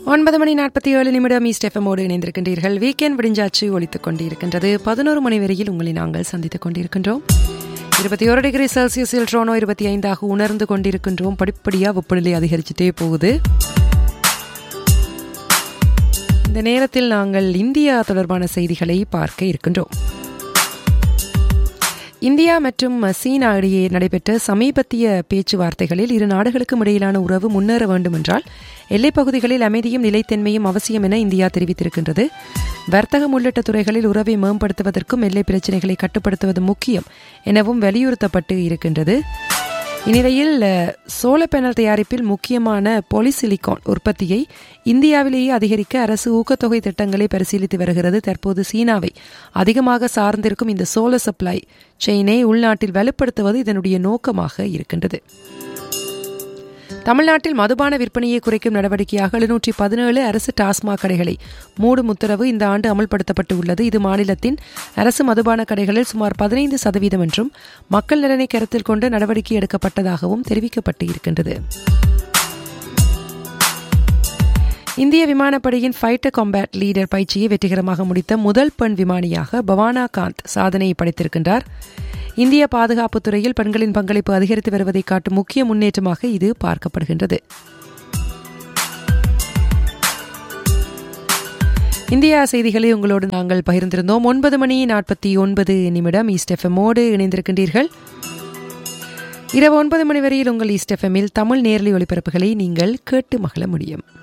ஒன்பது மணி நாற்பத்தி ஏழு நிமிடம் ஈஸ்ட் எஃப்எம்மோடு இணைந்திருக்கின்றீர்கள் வீக்கெண்ட் விடிஞ்சாச்சு ஒழித்துக் கொண்டிருக்கின்றது பதினோரு மணி வரையில் உங்களை நாங்கள் சந்தித்துக் கொண்டிருக்கின்றோம் இருபத்தி ஒரு டிகிரி செல்சியஸில் ட்ரோனோ இருபத்தி ஐந்தாக உணர்ந்து கொண்டிருக்கின்றோம் படிப்படியாக வெப்பநிலை அதிகரிச்சுட்டே போகுது இந்த நேரத்தில் நாங்கள் இந்தியா தொடர்பான செய்திகளை பார்க்க இருக்கின்றோம் இந்தியா மற்றும் சீனா இடையே நடைபெற்ற சமீபத்திய பேச்சுவார்த்தைகளில் இரு நாடுகளுக்கும் இடையிலான உறவு முன்னேற வேண்டும் என்றால் எல்லைப் பகுதிகளில் அமைதியும் நிலைத்தன்மையும் அவசியம் என இந்தியா தெரிவித்திருக்கின்றது வர்த்தகம் உள்ளிட்ட துறைகளில் உறவை மேம்படுத்துவதற்கும் எல்லை பிரச்சினைகளை கட்டுப்படுத்துவது முக்கியம் எனவும் வலியுறுத்தப்பட்டு இருக்கின்றது இந்நிலையில் சோல பேனல் தயாரிப்பில் முக்கியமான பொலிசிலிகான் உற்பத்தியை இந்தியாவிலேயே அதிகரிக்க அரசு ஊக்கத்தொகை திட்டங்களை பரிசீலித்து வருகிறது தற்போது சீனாவை அதிகமாக சார்ந்திருக்கும் இந்த சோல சப்ளை செயினை உள்நாட்டில் வலுப்படுத்துவது இதனுடைய நோக்கமாக இருக்கின்றது தமிழ்நாட்டில் மதுபான விற்பனையை குறைக்கும் நடவடிக்கையாக எழுநூற்றி பதினேழு அரசு டாஸ்மாக் கடைகளை மூடும் உத்தரவு இந்த ஆண்டு அமல்படுத்தப்பட்டு உள்ளது இது மாநிலத்தின் அரசு மதுபான கடைகளில் சுமார் பதினைந்து சதவீதம் என்றும் மக்கள் நலனை கருத்தில் கொண்டு நடவடிக்கை எடுக்கப்பட்டதாகவும் தெரிவிக்கப்பட்டு இருக்கின்றது இந்திய விமானப்படையின் ஃபைட்டர் காம்பேட் லீடர் பயிற்சியை வெற்றிகரமாக முடித்த முதல் பெண் விமானியாக பவானா காந்த் சாதனையை படைத்திருக்கின்றார் இந்திய பாதுகாப்புத் துறையில் பெண்களின் பங்களிப்பு அதிகரித்து வருவதை காட்டும் முக்கிய முன்னேற்றமாக இது பார்க்கப்படுகின்றது இந்தியா செய்திகளை உங்களோடு நாங்கள் பகிர்ந்திருந்தோம் ஒன்பது மணி நாற்பத்தி ஒன்பது நிமிடம் ஈஸ்ட் எஃப்எம்மோடு இணைந்திருக்கின்றீர்கள் இரவு ஒன்பது மணி வரையில் உங்கள் ஈஸ்ட் எஃப்எம்மில் தமிழ் நேரலை ஒளிபரப்புகளை நீங்கள் கேட்டு மகிழ முடியும்